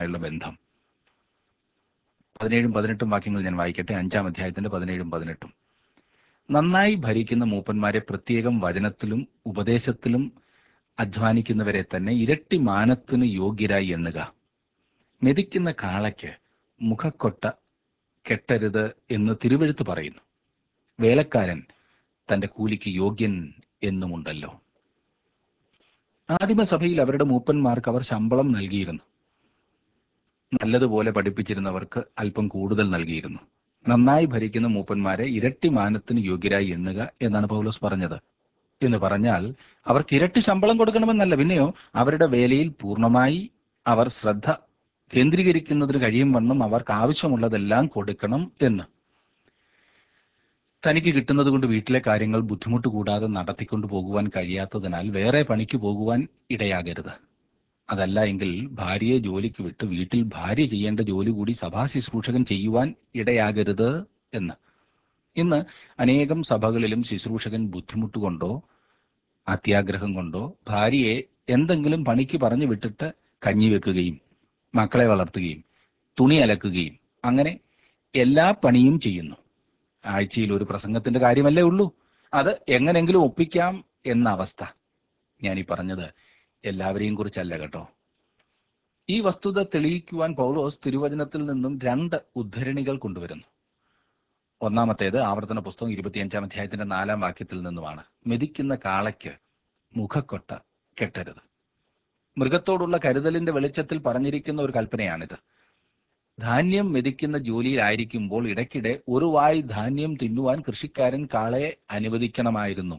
ഉള്ള ബന്ധം പതിനേഴും പതിനെട്ടും വാക്യങ്ങൾ ഞാൻ വായിക്കട്ടെ അഞ്ചാം അധ്യായത്തിന്റെ പതിനേഴും പതിനെട്ടും നന്നായി ഭരിക്കുന്ന മൂപ്പന്മാരെ പ്രത്യേകം വചനത്തിലും ഉപദേശത്തിലും അധ്വാനിക്കുന്നവരെ തന്നെ ഇരട്ടി മാനത്തിന് യോഗ്യരായി എണ്ണുക മെതിക്കുന്ന കാളയ്ക്ക് മുഖക്കൊട്ട കെട്ടരുത് എന്ന് തിരുവെഴുത്ത് പറയുന്നു വേലക്കാരൻ തന്റെ കൂലിക്ക് യോഗ്യൻ എന്നുമുണ്ടല്ലോ ആദിമസഭയിൽ അവരുടെ മൂപ്പന്മാർക്ക് അവർ ശമ്പളം നൽകിയിരുന്നു നല്ലതുപോലെ പഠിപ്പിച്ചിരുന്നവർക്ക് അല്പം കൂടുതൽ നൽകിയിരുന്നു നന്നായി ഭരിക്കുന്ന മൂപ്പന്മാരെ ഇരട്ടി മാനത്തിന് യോഗ്യരായി എണ്ണുക എന്നാണ് പൗലോസ് പറഞ്ഞത് എന്ന് പറഞ്ഞാൽ അവർക്ക് ഇരട്ടി ശമ്പളം കൊടുക്കണമെന്നല്ല പിന്നെയോ അവരുടെ വേലയിൽ പൂർണ്ണമായി അവർ ശ്രദ്ധ കേന്ദ്രീകരിക്കുന്നതിന് കഴിയും വണ്ണം അവർക്ക് ആവശ്യമുള്ളതെല്ലാം കൊടുക്കണം എന്ന് തനിക്ക് കിട്ടുന്നത് കൊണ്ട് വീട്ടിലെ കാര്യങ്ങൾ ബുദ്ധിമുട്ട് കൂടാതെ നടത്തിക്കൊണ്ടു പോകുവാൻ കഴിയാത്തതിനാൽ വേറെ പണിക്ക് പോകുവാൻ ഇടയാകരുത് അതല്ല എങ്കിൽ ഭാര്യയെ ജോലിക്ക് വിട്ട് വീട്ടിൽ ഭാര്യ ചെയ്യേണ്ട ജോലി കൂടി സഭാ ശുശ്രൂഷകൻ ചെയ്യുവാൻ ഇടയാകരുത് എന്ന് ഇന്ന് അനേകം സഭകളിലും ശുശ്രൂഷകൻ ബുദ്ധിമുട്ട് കൊണ്ടോ അത്യാഗ്രഹം കൊണ്ടോ ഭാര്യയെ എന്തെങ്കിലും പണിക്ക് പറഞ്ഞു വിട്ടിട്ട് കഞ്ഞി വെക്കുകയും മക്കളെ വളർത്തുകയും തുണി അലക്കുകയും അങ്ങനെ എല്ലാ പണിയും ചെയ്യുന്നു ആഴ്ചയിൽ ഒരു പ്രസംഗത്തിന്റെ കാര്യമല്ലേ ഉള്ളൂ അത് എങ്ങനെങ്കിലും ഒപ്പിക്കാം എന്ന അവസ്ഥ ഞാൻ ഈ പറഞ്ഞത് എല്ലാവരെയും കുറിച്ചല്ല കേട്ടോ ഈ വസ്തുത തെളിയിക്കുവാൻ പൗലോസ് തിരുവചനത്തിൽ നിന്നും രണ്ട് ഉദ്ധരണികൾ കൊണ്ടുവരുന്നു ഒന്നാമത്തേത് ആവർത്തന പുസ്തകം ഇരുപത്തിയഞ്ചാം അധ്യായത്തിന്റെ നാലാം വാക്യത്തിൽ നിന്നുമാണ് മെതിക്കുന്ന കാളയ്ക്ക് മുഖക്കൊട്ട കെട്ടരുത് മൃഗത്തോടുള്ള കരുതലിന്റെ വെളിച്ചത്തിൽ പറഞ്ഞിരിക്കുന്ന ഒരു കൽപ്പനയാണിത് ധാന്യം മെതിക്കുന്ന ജോലിയിലായിരിക്കുമ്പോൾ ഇടയ്ക്കിടെ ഒരു വായി ധാന്യം തിന്നുവാൻ കൃഷിക്കാരൻ കാളയെ അനുവദിക്കണമായിരുന്നു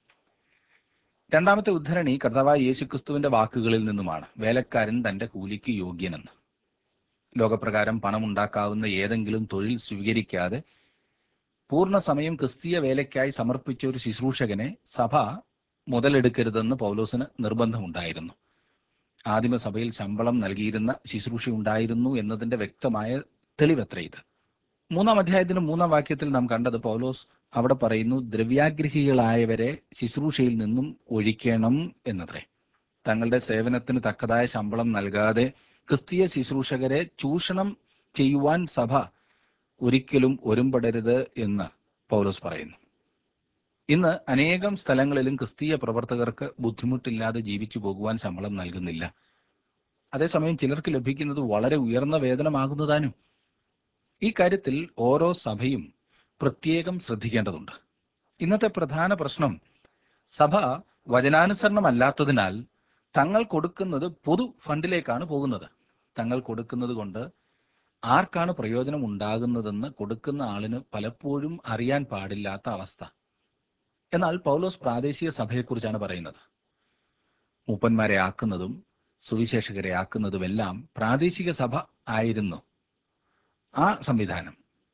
രണ്ടാമത്തെ ഉദ്ധരണി കർത്താവായ യേശുക്രിസ്തുവിന്റെ വാക്കുകളിൽ നിന്നുമാണ് വേലക്കാരൻ തന്റെ കൂലിക്ക് യോഗ്യനെന്ന് ലോകപ്രകാരം പണമുണ്ടാക്കാവുന്ന ഏതെങ്കിലും തൊഴിൽ സ്വീകരിക്കാതെ പൂർണ്ണ സമയം ക്രിസ്തീയ വേലയ്ക്കായി സമർപ്പിച്ച ഒരു ശുശ്രൂഷകനെ സഭ മുതലെടുക്കരുതെന്ന് പൗലോസിന് നിർബന്ധമുണ്ടായിരുന്നു ആദിമസഭയിൽ ശമ്പളം നൽകിയിരുന്ന ശുശ്രൂഷ ഉണ്ടായിരുന്നു എന്നതിന്റെ വ്യക്തമായ തെളിവത്ര ഇത് മൂന്നാം അധ്യായത്തിന്റെ മൂന്നാം വാക്യത്തിൽ നാം കണ്ടത് പൗലോസ് അവിടെ പറയുന്നു ദ്രവ്യാഗ്രഹികളായവരെ ശുശ്രൂഷയിൽ നിന്നും ഒഴിക്കണം എന്നത്രേ തങ്ങളുടെ സേവനത്തിന് തക്കതായ ശമ്പളം നൽകാതെ ക്രിസ്തീയ ശുശ്രൂഷകരെ ചൂഷണം ചെയ്യുവാൻ സഭ ഒരിക്കലും ഒരുമ്പെടരുത് എന്ന് പൗലോസ് പറയുന്നു ഇന്ന് അനേകം സ്ഥലങ്ങളിലും ക്രിസ്തീയ പ്രവർത്തകർക്ക് ബുദ്ധിമുട്ടില്ലാതെ ജീവിച്ചു പോകുവാൻ ശമ്പളം നൽകുന്നില്ല അതേസമയം ചിലർക്ക് ലഭിക്കുന്നത് വളരെ ഉയർന്ന വേതനമാകുന്നതാനും ഈ കാര്യത്തിൽ ഓരോ സഭയും പ്രത്യേകം ശ്രദ്ധിക്കേണ്ടതുണ്ട് ഇന്നത്തെ പ്രധാന പ്രശ്നം സഭ വചനാനുസരണമല്ലാത്തതിനാൽ തങ്ങൾ കൊടുക്കുന്നത് പൊതു ഫണ്ടിലേക്കാണ് പോകുന്നത് തങ്ങൾ കൊടുക്കുന്നത് കൊണ്ട് ആർക്കാണ് പ്രയോജനം ഉണ്ടാകുന്നതെന്ന് കൊടുക്കുന്ന ആളിന് പലപ്പോഴും അറിയാൻ പാടില്ലാത്ത അവസ്ഥ എന്നാൽ പൗലോസ് പ്രാദേശിക സഭയെക്കുറിച്ചാണ് പറയുന്നത് മൂപ്പന്മാരെ ആക്കുന്നതും സുവിശേഷകരെ ആക്കുന്നതുമെല്ലാം പ്രാദേശിക സഭ ആയിരുന്നു ആ സംവിധാനം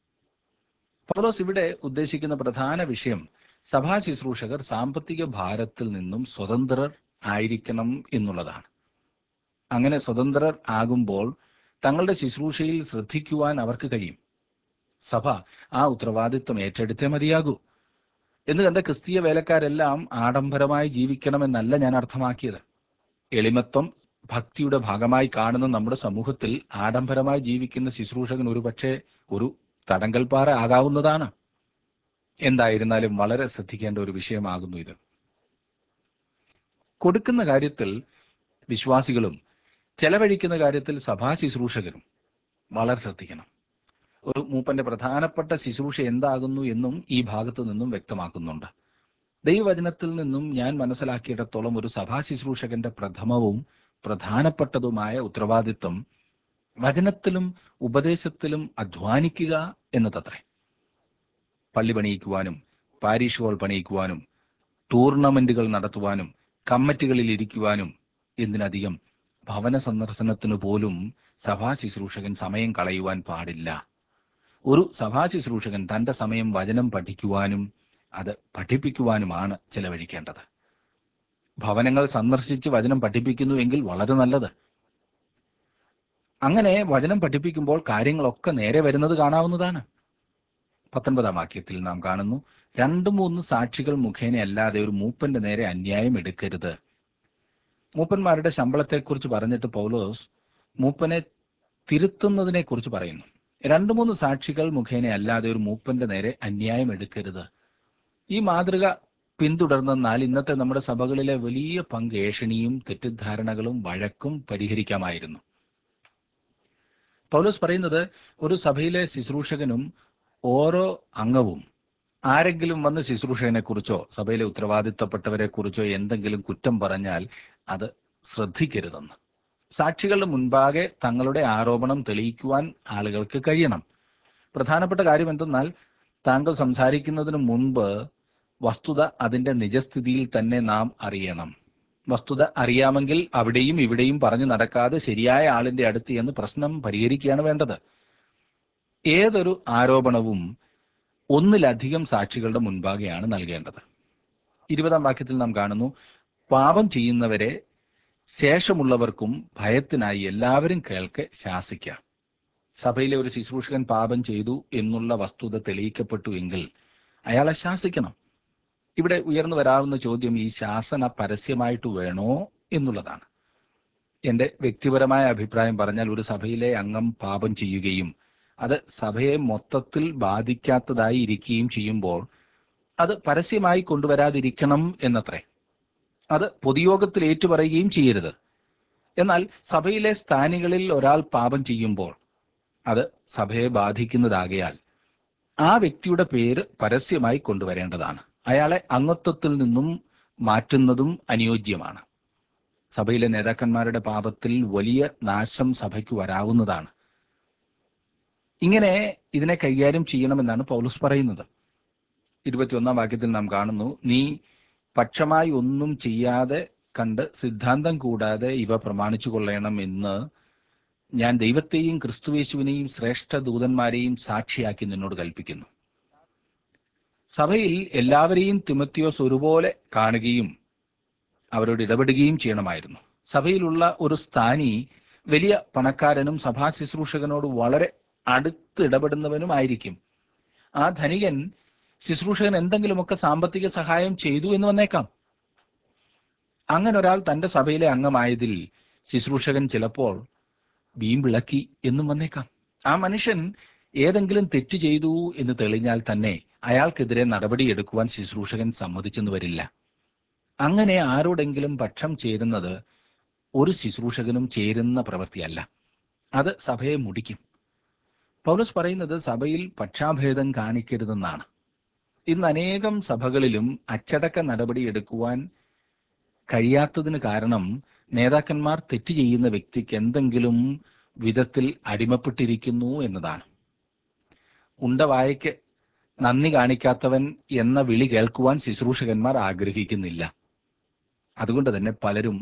പൗലോസ് ഇവിടെ ഉദ്ദേശിക്കുന്ന പ്രധാന വിഷയം സഭാ ശുശ്രൂഷകർ സാമ്പത്തിക ഭാരത്തിൽ നിന്നും സ്വതന്ത്രർ ആയിരിക്കണം എന്നുള്ളതാണ് അങ്ങനെ സ്വതന്ത്രർ ആകുമ്പോൾ തങ്ങളുടെ ശുശ്രൂഷയിൽ ശ്രദ്ധിക്കുവാൻ അവർക്ക് കഴിയും സഭ ആ ഉത്തരവാദിത്വം ഏറ്റെടുത്തേ മതിയാകൂ എന്ന് കണ്ട ക്രിസ്തീയ വേലക്കാരെല്ലാം ആഡംബരമായി ജീവിക്കണമെന്നല്ല ഞാൻ അർത്ഥമാക്കിയത് എളിമത്വം ഭക്തിയുടെ ഭാഗമായി കാണുന്ന നമ്മുടെ സമൂഹത്തിൽ ആഡംബരമായി ജീവിക്കുന്ന ശുശ്രൂഷകൻ ഒരുപക്ഷെ ഒരു തടങ്കൽപ്പാറ ആകാവുന്നതാണ് എന്തായിരുന്നാലും വളരെ ശ്രദ്ധിക്കേണ്ട ഒരു വിഷയമാകുന്നു ഇത് കൊടുക്കുന്ന കാര്യത്തിൽ വിശ്വാസികളും ചെലവഴിക്കുന്ന കാര്യത്തിൽ സഭാ ശുശ്രൂഷകരും വളരെ ശ്രദ്ധിക്കണം ഒരു മൂപ്പന്റെ പ്രധാനപ്പെട്ട ശുശ്രൂഷ എന്താകുന്നു എന്നും ഈ ഭാഗത്തു നിന്നും വ്യക്തമാക്കുന്നുണ്ട് ദൈവവചനത്തിൽ നിന്നും ഞാൻ മനസ്സിലാക്കിയിടത്തോളം ഒരു സഭാ ശുശ്രൂഷകന്റെ പ്രഥമവും പ്രധാനപ്പെട്ടതുമായ ഉത്തരവാദിത്വം വചനത്തിലും ഉപദേശത്തിലും അധ്വാനിക്കുക എന്നതത്രേ പള്ളി പണിയിക്കുവാനും പാരീഷ് ഹോൾ പണിയിക്കുവാനും ടൂർണമെന്റുകൾ നടത്തുവാനും കമ്മിറ്റികളിൽ ഇരിക്കുവാനും എന്തിനധികം ഭവന സന്ദർശനത്തിന് പോലും സഭാ ശുശ്രൂഷകൻ സമയം കളയുവാൻ പാടില്ല ഒരു സഭാ ശുശ്രൂഷകൻ തന്റെ സമയം വചനം പഠിക്കുവാനും അത് പഠിപ്പിക്കുവാനുമാണ് ചെലവഴിക്കേണ്ടത് ഭവനങ്ങൾ സന്ദർശിച്ച് വചനം പഠിപ്പിക്കുന്നുവെങ്കിൽ വളരെ നല്ലത് അങ്ങനെ വചനം പഠിപ്പിക്കുമ്പോൾ കാര്യങ്ങളൊക്കെ നേരെ വരുന്നത് കാണാവുന്നതാണ് പത്തൊൻപതാം വാക്യത്തിൽ നാം കാണുന്നു രണ്ടു മൂന്ന് സാക്ഷികൾ മുഖേന അല്ലാതെ ഒരു മൂപ്പന്റെ നേരെ അന്യായം എടുക്കരുത് മൂപ്പന്മാരുടെ ശമ്പളത്തെക്കുറിച്ച് പറഞ്ഞിട്ട് പൗലോസ് മൂപ്പനെ തിരുത്തുന്നതിനെ കുറിച്ച് പറയുന്നു രണ്ടു മൂന്ന് സാക്ഷികൾ മുഖേന അല്ലാതെ ഒരു മൂപ്പന്റെ നേരെ അന്യായം എടുക്കരുത് ഈ മാതൃക പിന്തുടർന്നാൽ ഇന്നത്തെ നമ്മുടെ സഭകളിലെ വലിയ പങ്ക് ഏഷണിയും തെറ്റിദ്ധാരണകളും വഴക്കും പരിഹരിക്കാമായിരുന്നു പൗലോസ് പറയുന്നത് ഒരു സഭയിലെ ശുശ്രൂഷകനും ഓരോ അംഗവും ആരെങ്കിലും വന്ന് ശുശ്രൂഷകനെ കുറിച്ചോ സഭയിലെ ഉത്തരവാദിത്തപ്പെട്ടവരെ കുറിച്ചോ എന്തെങ്കിലും കുറ്റം പറഞ്ഞാൽ അത് ശ്രദ്ധിക്കരുതെന്ന് സാക്ഷികളുടെ മുൻപാകെ തങ്ങളുടെ ആരോപണം തെളിയിക്കുവാൻ ആളുകൾക്ക് കഴിയണം പ്രധാനപ്പെട്ട കാര്യം എന്തെന്നാൽ താങ്കൾ സംസാരിക്കുന്നതിന് മുൻപ് വസ്തുത അതിന്റെ നിജസ്ഥിതിയിൽ തന്നെ നാം അറിയണം വസ്തുത അറിയാമെങ്കിൽ അവിടെയും ഇവിടെയും പറഞ്ഞു നടക്കാതെ ശരിയായ ആളിന്റെ അടുത്ത് എന്ന് പ്രശ്നം പരിഹരിക്കുകയാണ് വേണ്ടത് ഏതൊരു ആരോപണവും ഒന്നിലധികം സാക്ഷികളുടെ മുൻപാകെയാണ് നൽകേണ്ടത് ഇരുപതാം വാക്യത്തിൽ നാം കാണുന്നു പാപം ചെയ്യുന്നവരെ ശേഷമുള്ളവർക്കും ഭയത്തിനായി എല്ലാവരും കേൾക്കെ ശാസിക്കാം സഭയിലെ ഒരു ശുശ്രൂഷകൻ പാപം ചെയ്തു എന്നുള്ള വസ്തുത തെളിയിക്കപ്പെട്ടു എങ്കിൽ അയാളെ ശാസിക്കണം ഇവിടെ ഉയർന്നു വരാവുന്ന ചോദ്യം ഈ ശാസന പരസ്യമായിട്ട് വേണോ എന്നുള്ളതാണ് എന്റെ വ്യക്തിപരമായ അഭിപ്രായം പറഞ്ഞാൽ ഒരു സഭയിലെ അംഗം പാപം ചെയ്യുകയും അത് സഭയെ മൊത്തത്തിൽ ബാധിക്കാത്തതായി ഇരിക്കുകയും ചെയ്യുമ്പോൾ അത് പരസ്യമായി കൊണ്ടുവരാതിരിക്കണം എന്നത്രേ അത് പൊതുയോഗത്തിൽ ഏറ്റുപറയുകയും ചെയ്യരുത് എന്നാൽ സഭയിലെ സ്ഥാനികളിൽ ഒരാൾ പാപം ചെയ്യുമ്പോൾ അത് സഭയെ ബാധിക്കുന്നതാകയാൽ ആ വ്യക്തിയുടെ പേര് പരസ്യമായി കൊണ്ടുവരേണ്ടതാണ് അയാളെ അംഗത്വത്തിൽ നിന്നും മാറ്റുന്നതും അനുയോജ്യമാണ് സഭയിലെ നേതാക്കന്മാരുടെ പാപത്തിൽ വലിയ നാശം സഭയ്ക്ക് വരാവുന്നതാണ് ഇങ്ങനെ ഇതിനെ കൈകാര്യം ചെയ്യണമെന്നാണ് പൗലോസ് പറയുന്നത് ഇരുപത്തിയൊന്നാം വാക്യത്തിൽ നാം കാണുന്നു നീ പക്ഷമായി ഒന്നും ചെയ്യാതെ കണ്ട് സിദ്ധാന്തം കൂടാതെ ഇവ പ്രമാണിച്ചു കൊള്ളണം എന്ന് ഞാൻ ദൈവത്തെയും ക്രിസ്തുവേശുവിനെയും ശ്രേഷ്ഠ ദൂതന്മാരെയും സാക്ഷിയാക്കി നിന്നോട് കൽപ്പിക്കുന്നു സഭയിൽ എല്ലാവരെയും തിമത്തിയോസ് ഒരുപോലെ കാണുകയും അവരോട് ഇടപെടുകയും ചെയ്യണമായിരുന്നു സഭയിലുള്ള ഒരു സ്ഥാനി വലിയ പണക്കാരനും സഭാ ശുശ്രൂഷകനോട് വളരെ അടുത്ത് ഇടപെടുന്നവനുമായിരിക്കും ആ ധനികൻ ശുശ്രൂഷകൻ എന്തെങ്കിലുമൊക്കെ സാമ്പത്തിക സഹായം ചെയ്തു എന്ന് വന്നേക്കാം അങ്ങനെ ഒരാൾ തന്റെ സഭയിലെ അംഗമായതിൽ ശുശ്രൂഷകൻ ചിലപ്പോൾ വീമ്പിളക്കി എന്നും വന്നേക്കാം ആ മനുഷ്യൻ ഏതെങ്കിലും തെറ്റ് ചെയ്തു എന്ന് തെളിഞ്ഞാൽ തന്നെ അയാൾക്കെതിരെ നടപടിയെടുക്കുവാൻ ശുശ്രൂഷകൻ സമ്മതിച്ചെന്ന് വരില്ല അങ്ങനെ ആരോടെങ്കിലും പക്ഷം ചേരുന്നത് ഒരു ശുശ്രൂഷകനും ചേരുന്ന പ്രവൃത്തിയല്ല അത് സഭയെ മുടിക്കും പൗലോസ് പറയുന്നത് സഭയിൽ പക്ഷാഭേദം കാണിക്കരുതെന്നാണ് ഇന്ന് അനേകം സഭകളിലും അച്ചടക്ക നടപടി എടുക്കുവാൻ കഴിയാത്തതിന് കാരണം നേതാക്കന്മാർ തെറ്റ് ചെയ്യുന്ന വ്യക്തിക്ക് എന്തെങ്കിലും വിധത്തിൽ അടിമപ്പെട്ടിരിക്കുന്നു എന്നതാണ് ഉണ്ടവായയ്ക്ക് നന്ദി കാണിക്കാത്തവൻ എന്ന വിളി കേൾക്കുവാൻ ശുശ്രൂഷകന്മാർ ആഗ്രഹിക്കുന്നില്ല അതുകൊണ്ട് തന്നെ പലരും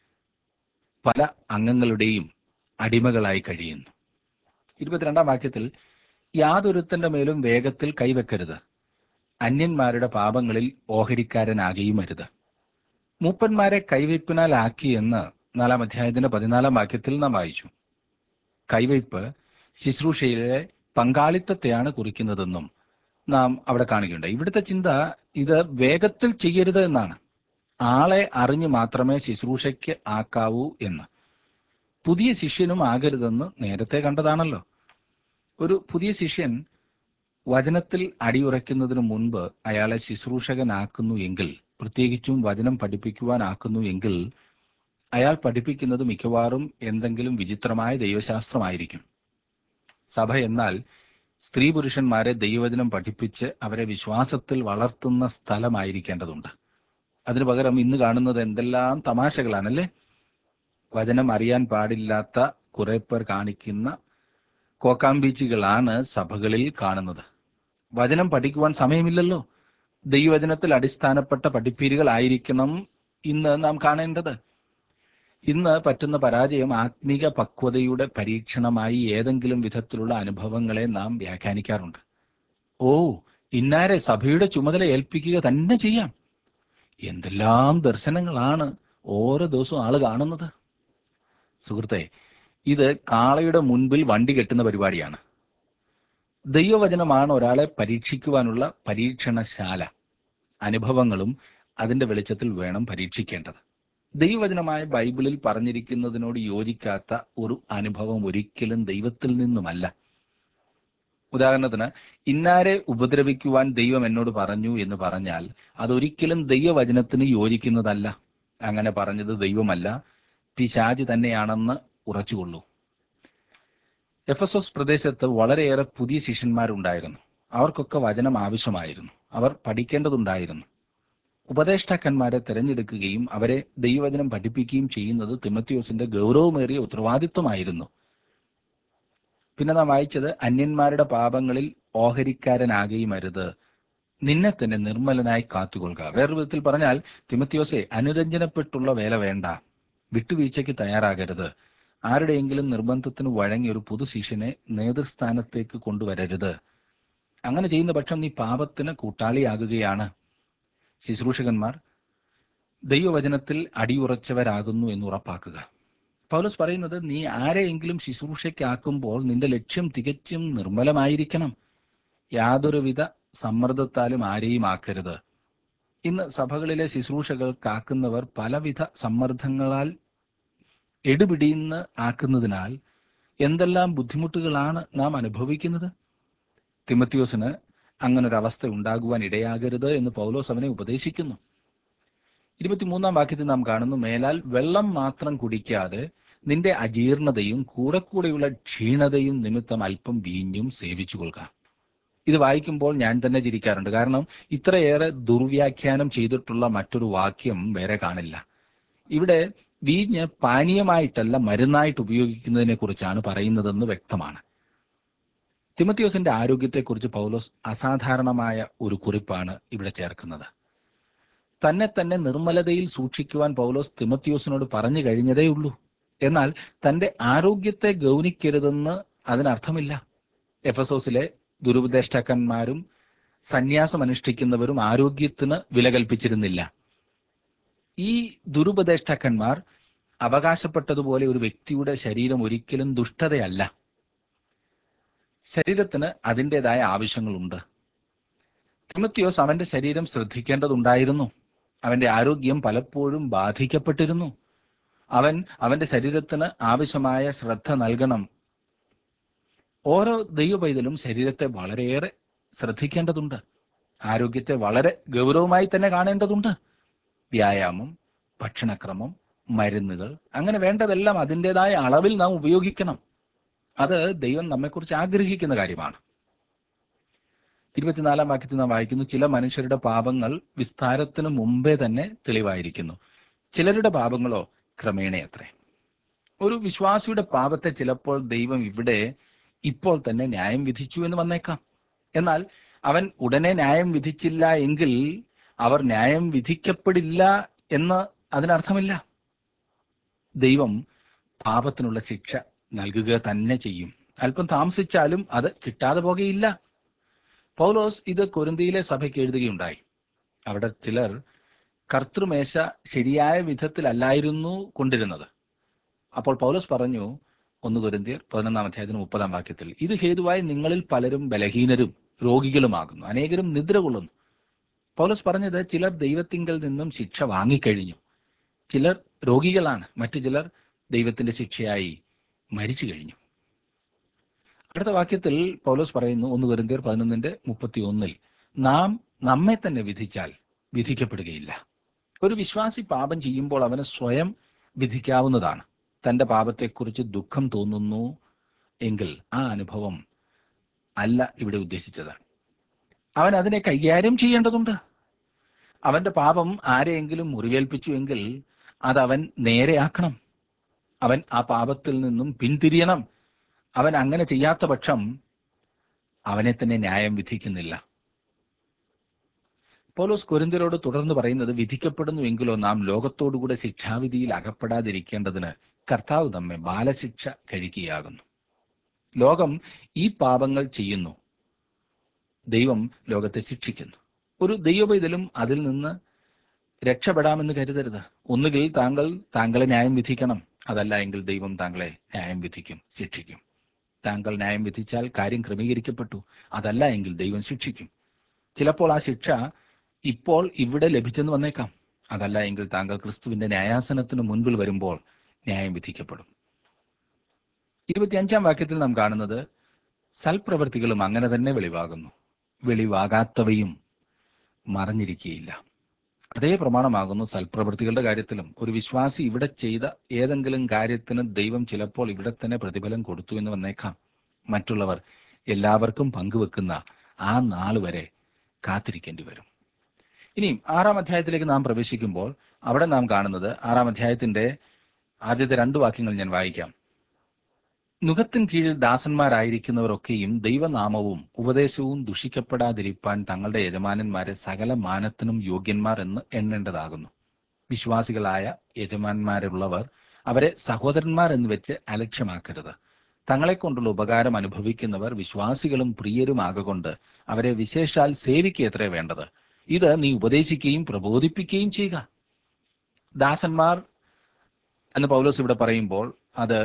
പല അംഗങ്ങളുടെയും അടിമകളായി കഴിയുന്നു ഇരുപത്തിരണ്ടാം വാക്യത്തിൽ യാതൊരുത്തന്റെ മേലും വേഗത്തിൽ കൈവെക്കരുത് അന്യന്മാരുടെ പാപങ്ങളിൽ ഓഹരിക്കാരനാകുകയും അരുത് മൂപ്പന്മാരെ കൈവയ്പിനാലാക്കി എന്ന് നാലാം അധ്യായത്തിന്റെ പതിനാലാം വാക്യത്തിൽ നാം വായിച്ചു കൈവയ്പ് ശുശ്രൂഷയിലെ പങ്കാളിത്തത്തെയാണ് കുറിക്കുന്നതെന്നും നാം അവിടെ കാണുകയുണ്ട് ഇവിടുത്തെ ചിന്ത ഇത് വേഗത്തിൽ ചെയ്യരുത് എന്നാണ് ആളെ അറിഞ്ഞു മാത്രമേ ശുശ്രൂഷയ്ക്ക് ആക്കാവൂ എന്ന് പുതിയ ശിഷ്യനും ആകരുതെന്ന് നേരത്തെ കണ്ടതാണല്ലോ ഒരു പുതിയ ശിഷ്യൻ വചനത്തിൽ അടിയുറയ്ക്കുന്നതിന് മുൻപ് അയാളെ ശുശ്രൂഷകനാക്കുന്നു എങ്കിൽ പ്രത്യേകിച്ചും വചനം പഠിപ്പിക്കുവാനാക്കുന്നു എങ്കിൽ അയാൾ പഠിപ്പിക്കുന്നത് മിക്കവാറും എന്തെങ്കിലും വിചിത്രമായ ദൈവശാസ്ത്രമായിരിക്കും സഭ എന്നാൽ സ്ത്രീ പുരുഷന്മാരെ ദൈവവചനം പഠിപ്പിച്ച് അവരെ വിശ്വാസത്തിൽ വളർത്തുന്ന സ്ഥലമായിരിക്കേണ്ടതുണ്ട് അതിനു പകരം ഇന്ന് കാണുന്നത് എന്തെല്ലാം തമാശകളാണല്ലേ വചനം അറിയാൻ പാടില്ലാത്ത കുറെ പേർ കാണിക്കുന്ന കോക്കാമ്പീച്ചുകളാണ് സഭകളിൽ കാണുന്നത് വചനം പഠിക്കുവാൻ സമയമില്ലല്ലോ ദൈവവചനത്തിൽ അടിസ്ഥാനപ്പെട്ട പഠിപ്പീരുകളായിരിക്കണം ഇന്ന് നാം കാണേണ്ടത് ഇന്ന് പറ്റുന്ന പരാജയം ആത്മീക പക്വതയുടെ പരീക്ഷണമായി ഏതെങ്കിലും വിധത്തിലുള്ള അനുഭവങ്ങളെ നാം വ്യാഖ്യാനിക്കാറുണ്ട് ഓ ഇന്നാരെ സഭയുടെ ചുമതല ഏൽപ്പിക്കുക തന്നെ ചെയ്യാം എന്തെല്ലാം ദർശനങ്ങളാണ് ഓരോ ദിവസവും ആള് കാണുന്നത് സുഹൃത്തെ ഇത് കാളയുടെ മുൻപിൽ വണ്ടി കെട്ടുന്ന പരിപാടിയാണ് ദൈവവചനമാണ് ഒരാളെ പരീക്ഷിക്കുവാനുള്ള പരീക്ഷണശാല അനുഭവങ്ങളും അതിന്റെ വെളിച്ചത്തിൽ വേണം പരീക്ഷിക്കേണ്ടത് ദൈവവചനമായ ബൈബിളിൽ പറഞ്ഞിരിക്കുന്നതിനോട് യോജിക്കാത്ത ഒരു അനുഭവം ഒരിക്കലും ദൈവത്തിൽ നിന്നുമല്ല ഉദാഹരണത്തിന് ഇന്നാരെ ഉപദ്രവിക്കുവാൻ ദൈവം എന്നോട് പറഞ്ഞു എന്ന് പറഞ്ഞാൽ അതൊരിക്കലും ദൈവവചനത്തിന് യോജിക്കുന്നതല്ല അങ്ങനെ പറഞ്ഞത് ദൈവമല്ല പിശാജ് തന്നെയാണെന്ന് ഉറച്ചുകൊള്ളൂ എഫസോസ് പ്രദേശത്ത് വളരെയേറെ പുതിയ ശിഷ്യന്മാരുണ്ടായിരുന്നു അവർക്കൊക്കെ വചനം ആവശ്യമായിരുന്നു അവർ പഠിക്കേണ്ടതുണ്ടായിരുന്നു ഉപദേഷ്ടാക്കന്മാരെ തിരഞ്ഞെടുക്കുകയും അവരെ ദൈവവചനം പഠിപ്പിക്കുകയും ചെയ്യുന്നത് തിമത്തിയോസിന്റെ ഗൗരവമേറിയ ഉത്തരവാദിത്വമായിരുന്നു പിന്നെ നാം വായിച്ചത് അന്യന്മാരുടെ പാപങ്ങളിൽ ഓഹരിക്കാരനാകുകയും അരുത് നിന്നെ തന്നെ നിർമ്മലനായി കാത്തുകൊള്ളുക വേറൊരു വിധത്തിൽ പറഞ്ഞാൽ തിമത്തിയോസെ അനുരഞ്ജനപ്പെട്ടുള്ള വേല വേണ്ട വിട്ടുവീഴ്ചയ്ക്ക് തയ്യാറാകരുത് ആരുടെയെങ്കിലും നിർബന്ധത്തിന് വഴങ്ങി ഒരു പുതു ശിഷ്യനെ നേതൃസ്ഥാനത്തേക്ക് കൊണ്ടുവരരുത് അങ്ങനെ ചെയ്യുന്ന പക്ഷം നീ പാപത്തിന് കൂട്ടാളിയാകുകയാണ് ശുശ്രൂഷകന്മാർ ദൈവവചനത്തിൽ അടിയുറച്ചവരാകുന്നു എന്ന് ഉറപ്പാക്കുക പൗലോസ് പറയുന്നത് നീ ആരെയെങ്കിലും ശുശ്രൂഷയ്ക്കാക്കുമ്പോൾ നിന്റെ ലക്ഷ്യം തികച്ചും നിർമ്മലമായിരിക്കണം യാതൊരുവിധ സമ്മർദ്ദത്താലും ആരെയും ആക്കരുത് ഇന്ന് സഭകളിലെ ശുശ്രൂഷകൾ കാക്കുന്നവർ പലവിധ സമ്മർദ്ദങ്ങളാൽ എടുപിടിയുന്ന ആക്കുന്നതിനാൽ എന്തെല്ലാം ബുദ്ധിമുട്ടുകളാണ് നാം അനുഭവിക്കുന്നത് തിമത്യോസിന് അങ്ങനൊരവസ്ഥ ഉണ്ടാകുവാൻ ഇടയാകരുത് എന്ന് പൗലോസ് അവനെ ഉപദേശിക്കുന്നു ഇരുപത്തിമൂന്നാം വാക്യത്തിൽ നാം കാണുന്നു മേലാൽ വെള്ളം മാത്രം കുടിക്കാതെ നിന്റെ അജീർണതയും കൂടെ കൂടെയുള്ള ക്ഷീണതയും നിമിത്തം അല്പം വീഞ്ഞും സേവിച്ചു കൊള്ളുക ഇത് വായിക്കുമ്പോൾ ഞാൻ തന്നെ ചിരിക്കാറുണ്ട് കാരണം ഇത്രയേറെ ദുർവ്യാഖ്യാനം ചെയ്തിട്ടുള്ള മറ്റൊരു വാക്യം വേറെ കാണില്ല ഇവിടെ വീഞ്ഞ് പാനീയമായിട്ടല്ല മരുന്നായിട്ട് ഉപയോഗിക്കുന്നതിനെ കുറിച്ചാണ് പറയുന്നതെന്ന് വ്യക്തമാണ് തിമത്തിയോസിന്റെ ആരോഗ്യത്തെക്കുറിച്ച് പൗലോസ് അസാധാരണമായ ഒരു കുറിപ്പാണ് ഇവിടെ ചേർക്കുന്നത് തന്നെ തന്നെ നിർമ്മലതയിൽ സൂക്ഷിക്കുവാൻ പൗലോസ് തിമത്തിയോസിനോട് പറഞ്ഞു കഴിഞ്ഞതേ ഉള്ളൂ എന്നാൽ തന്റെ ആരോഗ്യത്തെ ഗൗനിക്കരുതെന്ന് അതിനർത്ഥമില്ല എഫസോസിലെ ദുരുപദേഷ്ടാക്കന്മാരും സന്യാസം അനുഷ്ഠിക്കുന്നവരും ആരോഗ്യത്തിന് വില കൽപ്പിച്ചിരുന്നില്ല ഈ ദുരുപദേഷ്ടാക്കന്മാർ അവകാശപ്പെട്ടതുപോലെ ഒരു വ്യക്തിയുടെ ശരീരം ഒരിക്കലും ദുഷ്ടതയല്ല ശരീരത്തിന് അതിൻ്റെതായ ആവശ്യങ്ങളുണ്ട് തിമത്തിയോസ് അവന്റെ ശരീരം ശ്രദ്ധിക്കേണ്ടതുണ്ടായിരുന്നു അവന്റെ ആരോഗ്യം പലപ്പോഴും ബാധിക്കപ്പെട്ടിരുന്നു അവൻ അവന്റെ ശരീരത്തിന് ആവശ്യമായ ശ്രദ്ധ നൽകണം ഓരോ ദൈവപൈതലും ശരീരത്തെ വളരെയേറെ ശ്രദ്ധിക്കേണ്ടതുണ്ട് ആരോഗ്യത്തെ വളരെ ഗൗരവമായി തന്നെ കാണേണ്ടതുണ്ട് വ്യായാമം ഭക്ഷണക്രമം മരുന്നുകൾ അങ്ങനെ വേണ്ടതെല്ലാം അതിൻ്റെതായ അളവിൽ നാം ഉപയോഗിക്കണം അത് ദൈവം നമ്മെക്കുറിച്ച് ആഗ്രഹിക്കുന്ന കാര്യമാണ് ഇരുപത്തിനാലാം വാക്യത്തിൽ നാം വായിക്കുന്നു ചില മനുഷ്യരുടെ പാപങ്ങൾ വിസ്താരത്തിന് മുമ്പേ തന്നെ തെളിവായിരിക്കുന്നു ചിലരുടെ പാപങ്ങളോ ക്രമേണയത്രേ ഒരു വിശ്വാസിയുടെ പാപത്തെ ചിലപ്പോൾ ദൈവം ഇവിടെ ഇപ്പോൾ തന്നെ ന്യായം വിധിച്ചു എന്ന് വന്നേക്കാം എന്നാൽ അവൻ ഉടനെ ന്യായം വിധിച്ചില്ല എങ്കിൽ അവർ ന്യായം വിധിക്കപ്പെടില്ല എന്ന് അതിനർത്ഥമില്ല ദൈവം പാപത്തിനുള്ള ശിക്ഷ നൽകുക തന്നെ ചെയ്യും അല്പം താമസിച്ചാലും അത് കിട്ടാതെ പോകുകയില്ല പൗലോസ് ഇത് കൊരിന്തിയിലെ സഭയ്ക്ക് എഴുതുകയുണ്ടായി അവിടെ ചിലർ കർത്തൃമേശ ശരിയായ വിധത്തിലല്ലായിരുന്നു കൊണ്ടിരുന്നത് അപ്പോൾ പൗലോസ് പറഞ്ഞു ഒന്ന് കൊരിന്തിയർ പതിനൊന്നാം അധ്യായത്തിന് മുപ്പതാം വാക്യത്തിൽ ഇത് ഹേതുവായി നിങ്ങളിൽ പലരും ബലഹീനരും രോഗികളുമാകുന്നു അനേകരും നിദ്ര കൊള്ളുന്നു പൗലോസ് പറഞ്ഞത് ചിലർ ദൈവത്തിങ്കൽ നിന്നും ശിക്ഷ വാങ്ങിക്കഴിഞ്ഞു ചിലർ രോഗികളാണ് മറ്റു ചിലർ ദൈവത്തിന്റെ ശിക്ഷയായി മരിച്ചു കഴിഞ്ഞു അടുത്ത വാക്യത്തിൽ പൗലോസ് പറയുന്നു ഒന്ന് വെറുന്തേർ പതിനൊന്നിന്റെ മുപ്പത്തി ഒന്നിൽ നാം നമ്മെ തന്നെ വിധിച്ചാൽ വിധിക്കപ്പെടുകയില്ല ഒരു വിശ്വാസി പാപം ചെയ്യുമ്പോൾ അവന് സ്വയം വിധിക്കാവുന്നതാണ് തന്റെ പാപത്തെക്കുറിച്ച് ദുഃഖം തോന്നുന്നു എങ്കിൽ ആ അനുഭവം അല്ല ഇവിടെ ഉദ്ദേശിച്ചത് അവൻ അതിനെ കൈകാര്യം ചെയ്യേണ്ടതുണ്ട് അവന്റെ പാപം ആരെയെങ്കിലും മുറിവേൽപ്പിച്ചു എങ്കിൽ അതവൻ നേരെയാക്കണം അവൻ ആ പാപത്തിൽ നിന്നും പിന്തിരിയണം അവൻ അങ്ങനെ ചെയ്യാത്ത പക്ഷം അവനെ തന്നെ ന്യായം വിധിക്കുന്നില്ല പോലോസ് കൊരിന്തിരോട് തുടർന്ന് പറയുന്നത് വിധിക്കപ്പെടുന്നു എങ്കിലോ നാം ലോകത്തോടുകൂടെ ശിക്ഷാവിധിയിൽ അകപ്പെടാതിരിക്കേണ്ടതിന് കർത്താവ് നമ്മെ ബാലശിക്ഷ കഴിക്കുകയാകുന്നു ലോകം ഈ പാപങ്ങൾ ചെയ്യുന്നു ദൈവം ലോകത്തെ ശിക്ഷിക്കുന്നു ഒരു ദൈവപൈതലും അതിൽ നിന്ന് രക്ഷപ്പെടാമെന്ന് കരുതരുത് ഒന്നുകിൽ താങ്കൾ താങ്കളെ ന്യായം വിധിക്കണം അതല്ല എങ്കിൽ ദൈവം താങ്കളെ ന്യായം വിധിക്കും ശിക്ഷിക്കും താങ്കൾ ന്യായം വിധിച്ചാൽ കാര്യം ക്രമീകരിക്കപ്പെട്ടു അതല്ല എങ്കിൽ ദൈവം ശിക്ഷിക്കും ചിലപ്പോൾ ആ ശിക്ഷ ഇപ്പോൾ ഇവിടെ ലഭിച്ചെന്ന് വന്നേക്കാം അതല്ല എങ്കിൽ താങ്കൾ ക്രിസ്തുവിന്റെ ന്യായാസനത്തിന് മുൻപിൽ വരുമ്പോൾ ന്യായം വിധിക്കപ്പെടും ഇരുപത്തിയഞ്ചാം വാക്യത്തിൽ നാം കാണുന്നത് സൽപ്രവൃത്തികളും അങ്ങനെ തന്നെ വെളിവാകുന്നു വെളിവാകാത്തവയും മറഞ്ഞിരിക്കുകയില്ല അതേ പ്രമാണമാകുന്നു സൽപ്രവൃത്തികളുടെ കാര്യത്തിലും ഒരു വിശ്വാസി ഇവിടെ ചെയ്ത ഏതെങ്കിലും കാര്യത്തിന് ദൈവം ചിലപ്പോൾ ഇവിടെ തന്നെ പ്രതിഫലം കൊടുത്തു എന്ന് വന്നേക്കാം മറ്റുള്ളവർ എല്ലാവർക്കും പങ്കുവെക്കുന്ന ആ നാൾ വരെ കാത്തിരിക്കേണ്ടി വരും ഇനിയും ആറാം അധ്യായത്തിലേക്ക് നാം പ്രവേശിക്കുമ്പോൾ അവിടെ നാം കാണുന്നത് ആറാം അധ്യായത്തിന്റെ ആദ്യത്തെ രണ്ട് വാക്യങ്ങൾ ഞാൻ വായിക്കാം നുഖത്തിൻ കീഴിൽ ദാസന്മാരായിരിക്കുന്നവരൊക്കെയും ദൈവനാമവും ഉപദേശവും ദുഷിക്കപ്പെടാതിരിപ്പാൻ തങ്ങളുടെ യജമാനന്മാരെ സകല മാനത്തിനും യോഗ്യന്മാർ എന്ന് എണ്ണേണ്ടതാകുന്നു വിശ്വാസികളായ യജമാന്മാരുള്ളവർ അവരെ സഹോദരന്മാർ എന്ന് വെച്ച് അലക്ഷ്യമാക്കരുത് തങ്ങളെക്കൊണ്ടുള്ള ഉപകാരം അനുഭവിക്കുന്നവർ വിശ്വാസികളും പ്രിയരുമാകൊണ്ട് അവരെ വിശേഷാൽ സേവിക്കത്രേ വേണ്ടത് ഇത് നീ ഉപദേശിക്കുകയും പ്രബോധിപ്പിക്കുകയും ചെയ്യുക ദാസന്മാർ എന്ന് പൗലോസ് ഇവിടെ പറയുമ്പോൾ അത്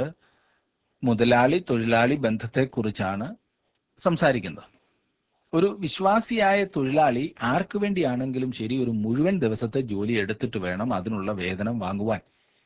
മുതലാളി തൊഴിലാളി ബന്ധത്തെക്കുറിച്ചാണ് സംസാരിക്കുന്നത് ഒരു വിശ്വാസിയായ തൊഴിലാളി ആർക്കു വേണ്ടിയാണെങ്കിലും ശരി ഒരു മുഴുവൻ ദിവസത്തെ ജോലി എടുത്തിട്ട് വേണം അതിനുള്ള വേതനം വാങ്ങുവാൻ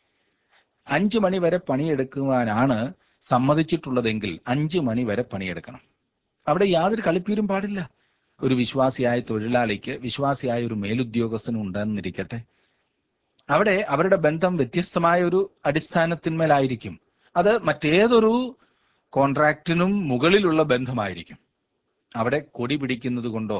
അഞ്ചു മണി വരെ പണിയെടുക്കുവാനാണ് സമ്മതിച്ചിട്ടുള്ളതെങ്കിൽ അഞ്ചു മണി വരെ പണിയെടുക്കണം അവിടെ യാതൊരു കളിപ്പീരും പാടില്ല ഒരു വിശ്വാസിയായ തൊഴിലാളിക്ക് വിശ്വാസിയായ ഒരു മേലുദ്യോഗസ്ഥനും ഉണ്ടെന്നിരിക്കട്ടെ അവിടെ അവരുടെ ബന്ധം വ്യത്യസ്തമായ ഒരു അടിസ്ഥാനത്തിന്മേലായിരിക്കും അത് മറ്റേതൊരു കോൺട്രാക്റ്റിനും മുകളിലുള്ള ബന്ധമായിരിക്കും അവിടെ കൊടി പിടിക്കുന്നത് കൊണ്ടോ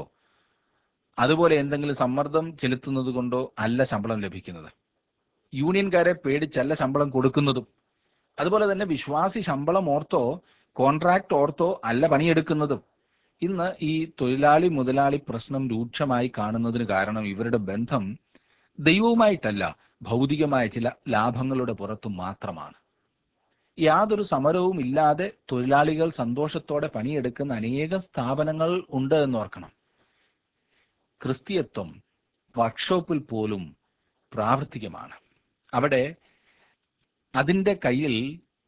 അതുപോലെ എന്തെങ്കിലും സമ്മർദ്ദം ചെലുത്തുന്നത് കൊണ്ടോ അല്ല ശമ്പളം ലഭിക്കുന്നത് യൂണിയൻകാരെ പേടിച്ചല്ല ശമ്പളം കൊടുക്കുന്നതും അതുപോലെ തന്നെ വിശ്വാസി ശമ്പളം ഓർത്തോ കോൺട്രാക്ട് ഓർത്തോ അല്ല പണിയെടുക്കുന്നതും ഇന്ന് ഈ തൊഴിലാളി മുതലാളി പ്രശ്നം രൂക്ഷമായി കാണുന്നതിന് കാരണം ഇവരുടെ ബന്ധം ദൈവവുമായിട്ടല്ല ഭൗതികമായ ചില ലാഭങ്ങളുടെ പുറത്തു മാത്രമാണ് യാതൊരു സമരവും ഇല്ലാതെ തൊഴിലാളികൾ സന്തോഷത്തോടെ പണിയെടുക്കുന്ന അനേക സ്ഥാപനങ്ങൾ ഉണ്ട് എന്ന് ഓർക്കണം ക്രിസ്തീയത്വം വർക്ക്ഷോപ്പിൽ പോലും പ്രാവർത്തികമാണ് അവിടെ അതിന്റെ കയ്യിൽ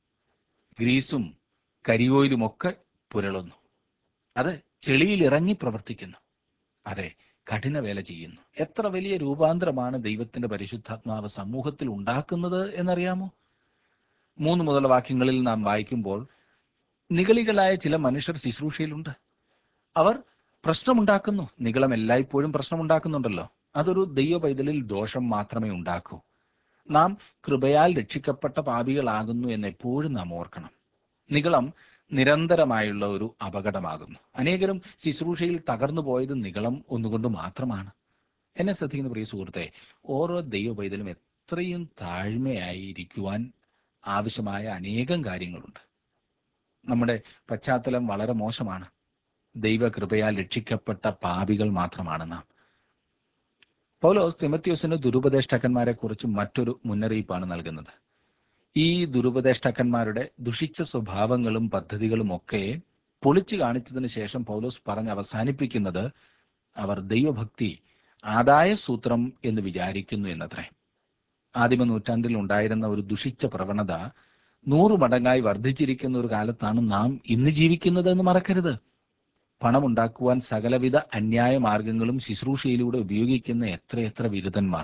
ഗ്രീസും കരിയോയിലും ഒക്കെ പുരളുന്നു അത് ചെളിയിൽ ഇറങ്ങി പ്രവർത്തിക്കുന്നു അതെ കഠിന വേല ചെയ്യുന്നു എത്ര വലിയ രൂപാന്തരമാണ് ദൈവത്തിന്റെ പരിശുദ്ധാത്മാവ് സമൂഹത്തിൽ ഉണ്ടാക്കുന്നത് എന്നറിയാമോ മൂന്ന് മുതൽ വാക്യങ്ങളിൽ നാം വായിക്കുമ്പോൾ നിഗളികളായ ചില മനുഷ്യർ ശുശ്രൂഷയിലുണ്ട് അവർ പ്രശ്നമുണ്ടാക്കുന്നു നിഗളം എല്ലായ്പ്പോഴും പ്രശ്നമുണ്ടാക്കുന്നുണ്ടല്ലോ അതൊരു ദൈവ പൈതലിൽ ദോഷം മാത്രമേ ഉണ്ടാക്കൂ നാം കൃപയാൽ രക്ഷിക്കപ്പെട്ട പാപികളാകുന്നു എന്ന് എപ്പോഴും നാം ഓർക്കണം നിഗളം നിരന്തരമായുള്ള ഒരു അപകടമാകുന്നു അനേകരും ശുശ്രൂഷയിൽ തകർന്നു പോയത് നിഗളം ഒന്നുകൊണ്ട് മാത്രമാണ് എന്നെ ശ്രദ്ധിക്കുന്ന പ്രിയ സുഹൃത്തെ ഓരോ ദൈവ പൈതലും എത്രയും താഴ്മയായിരിക്കുവാൻ ആവശ്യമായ അനേകം കാര്യങ്ങളുണ്ട് നമ്മുടെ പശ്ചാത്തലം വളരെ മോശമാണ് ദൈവകൃപയാൽ രക്ഷിക്കപ്പെട്ട പാപികൾ മാത്രമാണ് നാം പൗലോസ് തിമത്യോസിന് ദുരുപദേഷ്ടാക്കന്മാരെ കുറിച്ച് മറ്റൊരു മുന്നറിയിപ്പാണ് നൽകുന്നത് ഈ ദുരുപദേഷ്ടാക്കന്മാരുടെ ദുഷിച്ച സ്വഭാവങ്ങളും പദ്ധതികളും ഒക്കെ പൊളിച്ചു കാണിച്ചതിന് ശേഷം പൗലോസ് പറഞ്ഞ് അവസാനിപ്പിക്കുന്നത് അവർ ദൈവഭക്തി ആദായ സൂത്രം എന്ന് വിചാരിക്കുന്നു എന്നത്രേ ആദിമ നൂറ്റാണ്ടിൽ ഉണ്ടായിരുന്ന ഒരു ദുഷിച്ച പ്രവണത നൂറ് മടങ്ങായി വർദ്ധിച്ചിരിക്കുന്ന ഒരു കാലത്താണ് നാം ഇന്ന് ജീവിക്കുന്നത് എന്ന് മറക്കരുത് പണമുണ്ടാക്കുവാൻ സകലവിധ അന്യായ മാർഗങ്ങളും ശുശ്രൂഷയിലൂടെ ഉപയോഗിക്കുന്ന എത്രയെത്ര വിരുദ്ധന്മാർ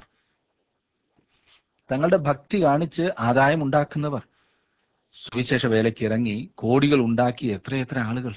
തങ്ങളുടെ ഭക്തി കാണിച്ച് ആദായം ഉണ്ടാക്കുന്നവർ സുവിശേഷ വേലയ്ക്ക് ഇറങ്ങി കോടികൾ ഉണ്ടാക്കി എത്രയെത്ര ആളുകൾ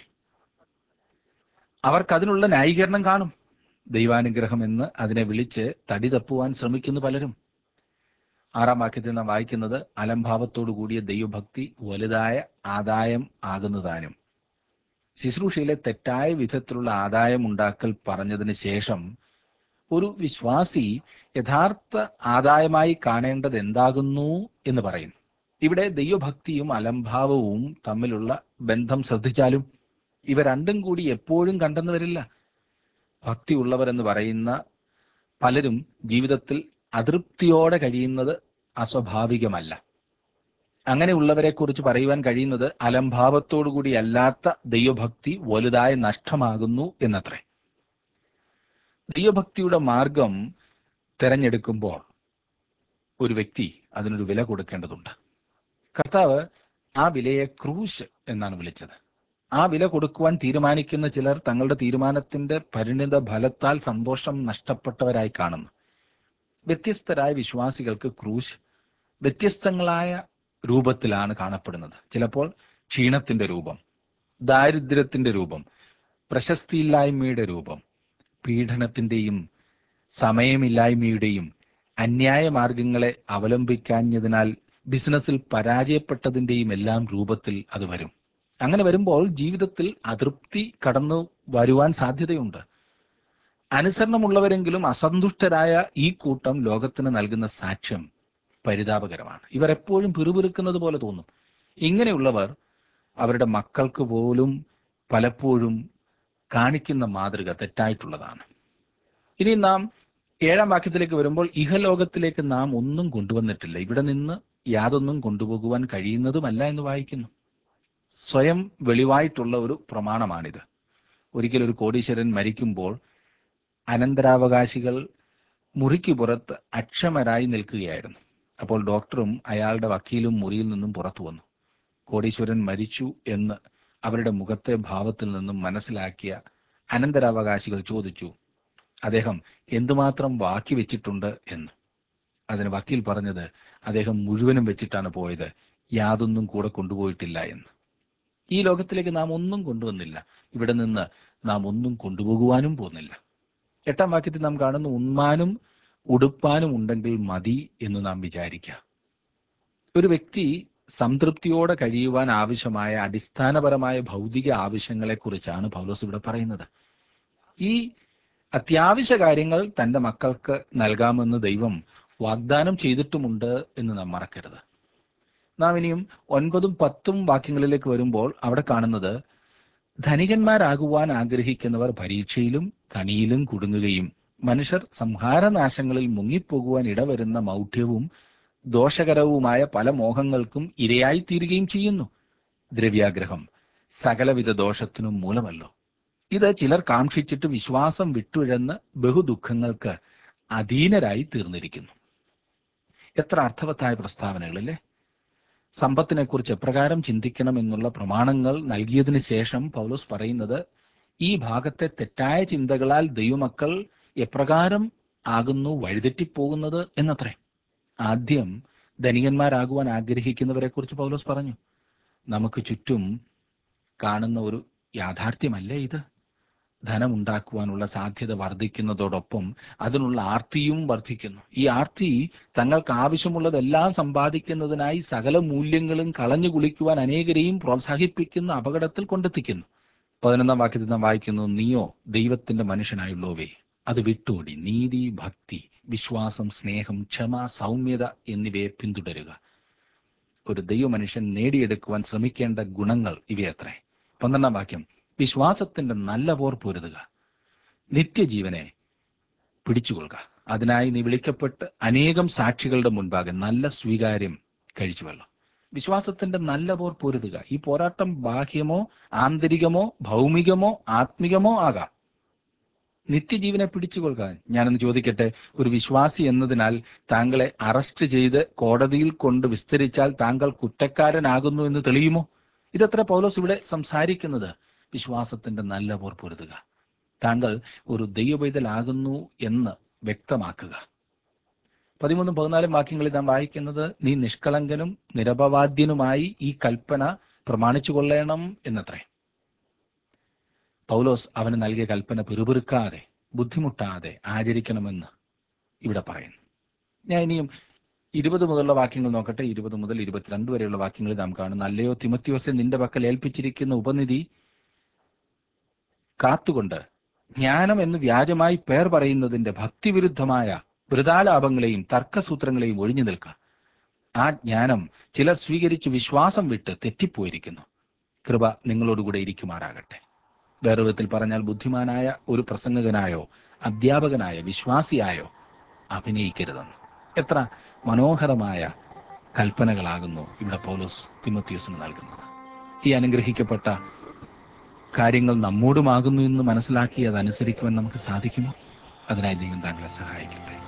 അവർക്കതിനുള്ള ന്യായീകരണം കാണും ദൈവാനുഗ്രഹം എന്ന് അതിനെ വിളിച്ച് തടി തപ്പുവാൻ ശ്രമിക്കുന്നു പലരും ആറാം വാക്യത്തിൽ നാം വായിക്കുന്നത് അലംഭാവത്തോടു കൂടിയ ദൈവഭക്തി വലുതായ ആദായം ആകുന്നതാനും ശുശ്രൂഷയിലെ തെറ്റായ വിധത്തിലുള്ള ആദായം ഉണ്ടാക്കൽ പറഞ്ഞതിന് ശേഷം ഒരു വിശ്വാസി യഥാർത്ഥ ആദായമായി കാണേണ്ടത് എന്താകുന്നു എന്ന് പറയുന്നു ഇവിടെ ദൈവഭക്തിയും അലംഭാവവും തമ്മിലുള്ള ബന്ധം ശ്രദ്ധിച്ചാലും ഇവ രണ്ടും കൂടി എപ്പോഴും കണ്ടെന്ന് വരില്ല ഭക്തിയുള്ളവരെന്ന് പറയുന്ന പലരും ജീവിതത്തിൽ അതൃപ്തിയോടെ കഴിയുന്നത് അസ്വാഭാവികമല്ല അങ്ങനെയുള്ളവരെ കുറിച്ച് പറയുവാൻ കഴിയുന്നത് അലംഭാവത്തോടുകൂടി അല്ലാത്ത ദൈവഭക്തി വലുതായ നഷ്ടമാകുന്നു എന്നത്രേ ദൈവഭക്തിയുടെ മാർഗം തിരഞ്ഞെടുക്കുമ്പോൾ ഒരു വ്യക്തി അതിനൊരു വില കൊടുക്കേണ്ടതുണ്ട് കർത്താവ് ആ വിലയെ ക്രൂശ് എന്നാണ് വിളിച്ചത് ആ വില കൊടുക്കുവാൻ തീരുമാനിക്കുന്ന ചിലർ തങ്ങളുടെ തീരുമാനത്തിന്റെ പരിണിത ഫലത്താൽ സന്തോഷം നഷ്ടപ്പെട്ടവരായി കാണുന്നു വ്യത്യസ്തരായ വിശ്വാസികൾക്ക് ക്രൂശ് വ്യത്യസ്തങ്ങളായ രൂപത്തിലാണ് കാണപ്പെടുന്നത് ചിലപ്പോൾ ക്ഷീണത്തിന്റെ രൂപം ദാരിദ്ര്യത്തിന്റെ രൂപം പ്രശസ്തിയില്ലായ്മയുടെ രൂപം പീഡനത്തിന്റെയും സമയമില്ലായ്മയുടെയും അന്യായ മാർഗങ്ങളെ അവലംബിക്കാഞ്ഞതിനാൽ ബിസിനസ്സിൽ പരാജയപ്പെട്ടതിന്റെയും എല്ലാം രൂപത്തിൽ അത് വരും അങ്ങനെ വരുമ്പോൾ ജീവിതത്തിൽ അതൃപ്തി കടന്നു വരുവാൻ സാധ്യതയുണ്ട് അനുസരണമുള്ളവരെങ്കിലും അസന്തുഷ്ടരായ ഈ കൂട്ടം ലോകത്തിന് നൽകുന്ന സാക്ഷ്യം പരിതാപകരമാണ് ഇവർ എപ്പോഴും പിറുപിറുക്കുന്നത് പോലെ തോന്നും ഇങ്ങനെയുള്ളവർ അവരുടെ മക്കൾക്ക് പോലും പലപ്പോഴും കാണിക്കുന്ന മാതൃക തെറ്റായിട്ടുള്ളതാണ് ഇനി നാം ഏഴാം വാക്യത്തിലേക്ക് വരുമ്പോൾ ഇഹലോകത്തിലേക്ക് നാം ഒന്നും കൊണ്ടുവന്നിട്ടില്ല ഇവിടെ നിന്ന് യാതൊന്നും കൊണ്ടുപോകുവാൻ കഴിയുന്നതുമല്ല എന്ന് വായിക്കുന്നു സ്വയം വെളിവായിട്ടുള്ള ഒരു പ്രമാണമാണിത് ഒരിക്കൽ ഒരു കോടീശ്വരൻ മരിക്കുമ്പോൾ അനന്തരാവകാശികൾ മുറിക്ക് പുറത്ത് അക്ഷമരായി നിൽക്കുകയായിരുന്നു അപ്പോൾ ഡോക്ടറും അയാളുടെ വക്കീലും മുറിയിൽ നിന്നും പുറത്തു വന്നു കോടീശ്വരൻ മരിച്ചു എന്ന് അവരുടെ മുഖത്തെ ഭാവത്തിൽ നിന്നും മനസ്സിലാക്കിയ അനന്തരാവകാശികൾ ചോദിച്ചു അദ്ദേഹം എന്തുമാത്രം ബാക്കി വെച്ചിട്ടുണ്ട് എന്ന് അതിന് വക്കീൽ പറഞ്ഞത് അദ്ദേഹം മുഴുവനും വെച്ചിട്ടാണ് പോയത് യാതൊന്നും കൂടെ കൊണ്ടുപോയിട്ടില്ല എന്ന് ഈ ലോകത്തിലേക്ക് നാം ഒന്നും കൊണ്ടുവന്നില്ല ഇവിടെ നിന്ന് നാം ഒന്നും കൊണ്ടുപോകുവാനും പോകുന്നില്ല എട്ടാം വാക്യത്തിൽ നാം കാണുന്നു ഉണ്മാനും ഉടുപ്പാനും ഉണ്ടെങ്കിൽ മതി എന്ന് നാം വിചാരിക്കുക ഒരു വ്യക്തി സംതൃപ്തിയോടെ കഴിയുവാൻ ആവശ്യമായ അടിസ്ഥാനപരമായ ഭൗതിക ആവശ്യങ്ങളെക്കുറിച്ചാണ് പൗലോസ് ഇവിടെ പറയുന്നത് ഈ അത്യാവശ്യ കാര്യങ്ങൾ തന്റെ മക്കൾക്ക് നൽകാമെന്ന് ദൈവം വാഗ്ദാനം ചെയ്തിട്ടുമുണ്ട് എന്ന് നാം മറക്കരുത് നാം ഇനിയും ഒൻപതും പത്തും വാക്യങ്ങളിലേക്ക് വരുമ്പോൾ അവിടെ കാണുന്നത് ധനികന്മാരാകുവാൻ ആഗ്രഹിക്കുന്നവർ പരീക്ഷയിലും കണിയിലും കുടുങ്ങുകയും മനുഷ്യർ സംഹാരനാശങ്ങളിൽ മുങ്ങിപ്പോകുവാൻ ഇടവരുന്ന മൗഢ്യവും ദോഷകരവുമായ പല മോഹങ്ങൾക്കും ഇരയായി തീരുകയും ചെയ്യുന്നു ദ്രവ്യാഗ്രഹം സകലവിധ ദോഷത്തിനും മൂലമല്ലോ ഇത് ചിലർ കാക്ഷിച്ചിട്ട് വിശ്വാസം വിട്ടുഴന്ന് ബഹുദുഃഖങ്ങൾക്ക് അധീനരായി തീർന്നിരിക്കുന്നു എത്ര അർത്ഥവത്തായ പ്രസ്താവനകളല്ലേ സമ്പത്തിനെക്കുറിച്ച് എപ്രകാരം ചിന്തിക്കണം എന്നുള്ള പ്രമാണങ്ങൾ നൽകിയതിനു ശേഷം പൗലോസ് പറയുന്നത് ഈ ഭാഗത്തെ തെറ്റായ ചിന്തകളാൽ ദൈവമക്കൾ എപ്രകാരം ആകുന്നു വഴിതെറ്റിപ്പോകുന്നത് എന്നത്രേ ആദ്യം ധനികന്മാരാകുവാൻ ആഗ്രഹിക്കുന്നവരെ കുറിച്ച് പൗലോസ് പറഞ്ഞു നമുക്ക് ചുറ്റും കാണുന്ന ഒരു യാഥാർത്ഥ്യമല്ലേ ഇത് ധനമുണ്ടാക്കുവാനുള്ള സാധ്യത വർദ്ധിക്കുന്നതോടൊപ്പം അതിനുള്ള ആർത്തിയും വർദ്ധിക്കുന്നു ഈ ആർത്തി തങ്ങൾക്ക് ആവശ്യമുള്ളതെല്ലാം സമ്പാദിക്കുന്നതിനായി സകല മൂല്യങ്ങളും കളഞ്ഞു കുളിക്കുവാൻ അനേകരെയും പ്രോത്സാഹിപ്പിക്കുന്ന അപകടത്തിൽ കൊണ്ടെത്തിക്കുന്നു പതിനൊന്നാം വാക്യത്തിൽ നാം വായിക്കുന്നു നീയോ ദൈവത്തിന്റെ മനുഷ്യനായുള്ളവേ അത് വിട്ടോടി നീതി ഭക്തി വിശ്വാസം സ്നേഹം ക്ഷമ സൗമ്യത എന്നിവയെ പിന്തുടരുക ഒരു ദൈവമനുഷ്യൻ നേടിയെടുക്കുവാൻ ശ്രമിക്കേണ്ട ഗുണങ്ങൾ ഇവയത്രേ പന്ത്രണ്ടാം വാക്യം വിശ്വാസത്തിന്റെ നല്ല പോർ പൊരുതുക നിത്യജീവനെ പിടിച്ചുകൊള്ളുക അതിനായി നീ വിളിക്കപ്പെട്ട് അനേകം സാക്ഷികളുടെ മുൻപാകെ നല്ല സ്വീകാര്യം കഴിച്ചുവല്ലോ വിശ്വാസത്തിന്റെ നല്ല പോർ പൊരുതുക ഈ പോരാട്ടം ബാഹ്യമോ ആന്തരികമോ ഭൗമികമോ ആത്മികമോ ആകാം നിത്യജീവനെ പിടിച്ചുകൊള്ളുക ഞാനൊന്ന് ചോദിക്കട്ടെ ഒരു വിശ്വാസി എന്നതിനാൽ താങ്കളെ അറസ്റ്റ് ചെയ്ത് കോടതിയിൽ കൊണ്ട് വിസ്തരിച്ചാൽ താങ്കൾ കുറ്റക്കാരനാകുന്നു എന്ന് തെളിയുമോ ഇതത്ര പൗലോസ് ഇവിടെ സംസാരിക്കുന്നത് വിശ്വാസത്തിന്റെ നല്ല പോർ പൊരുതുക താങ്കൾ ഒരു ദൈവപൈതലാകുന്നു എന്ന് വ്യക്തമാക്കുക പതിമൂന്നും പതിനാലും വാക്യങ്ങളിൽ നാം വായിക്കുന്നത് നീ നിഷ്കളങ്കനും നിരപവാദ്യനുമായി ഈ കൽപ്പന പ്രമാണിച്ചു കൊള്ളണം എന്നത്രേ പൗലോസ് അവന് നൽകിയ കൽപ്പന പിറുപിറുക്കാതെ ബുദ്ധിമുട്ടാതെ ആചരിക്കണമെന്ന് ഇവിടെ പറയുന്നു ഞാൻ ഇനിയും ഇരുപത് മുതലുള്ള വാക്യങ്ങൾ നോക്കട്ടെ ഇരുപത് മുതൽ ഇരുപത്തിരണ്ട് വരെയുള്ള വാക്യങ്ങളിൽ നാം കാണുന്നു അല്ലയോ തിമത്യോസെ നിന്റെ പക്കൽ ഏൽപ്പിച്ചിരിക്കുന്ന ഉപനിധി കാത്തുകൊണ്ട് ജ്ഞാനം എന്ന് വ്യാജമായി പേർ പറയുന്നതിന്റെ ഭക്തിവിരുദ്ധമായ വൃതാലാപങ്ങളെയും തർക്കസൂത്രങ്ങളെയും ഒഴിഞ്ഞു നിൽക്കുക ആ ജ്ഞാനം ചിലർ സ്വീകരിച്ച് വിശ്വാസം വിട്ട് തെറ്റിപ്പോയിരിക്കുന്നു കൃപ നിങ്ങളോടുകൂടെ ഇരിക്കുമാറാകട്ടെ വേറെ വിധത്തിൽ പറഞ്ഞാൽ ബുദ്ധിമാനായ ഒരു പ്രസംഗകനായോ അധ്യാപകനായോ വിശ്വാസിയായോ അഭിനയിക്കരുതെന്ന് എത്ര മനോഹരമായ കൽപ്പനകളാകുന്നു ഇവിടെ പൗലോസ് തിമത്യൂസിന് നൽകുന്നത് ഈ അനുഗ്രഹിക്കപ്പെട്ട കാര്യങ്ങൾ നമ്മോടുമാകുന്നു എന്ന് മനസ്സിലാക്കി അതനുസരിക്കുവാൻ നമുക്ക് സാധിക്കുമോ അതിനായി ദൈവം താങ്കളെ സഹായിക്കട്ടെ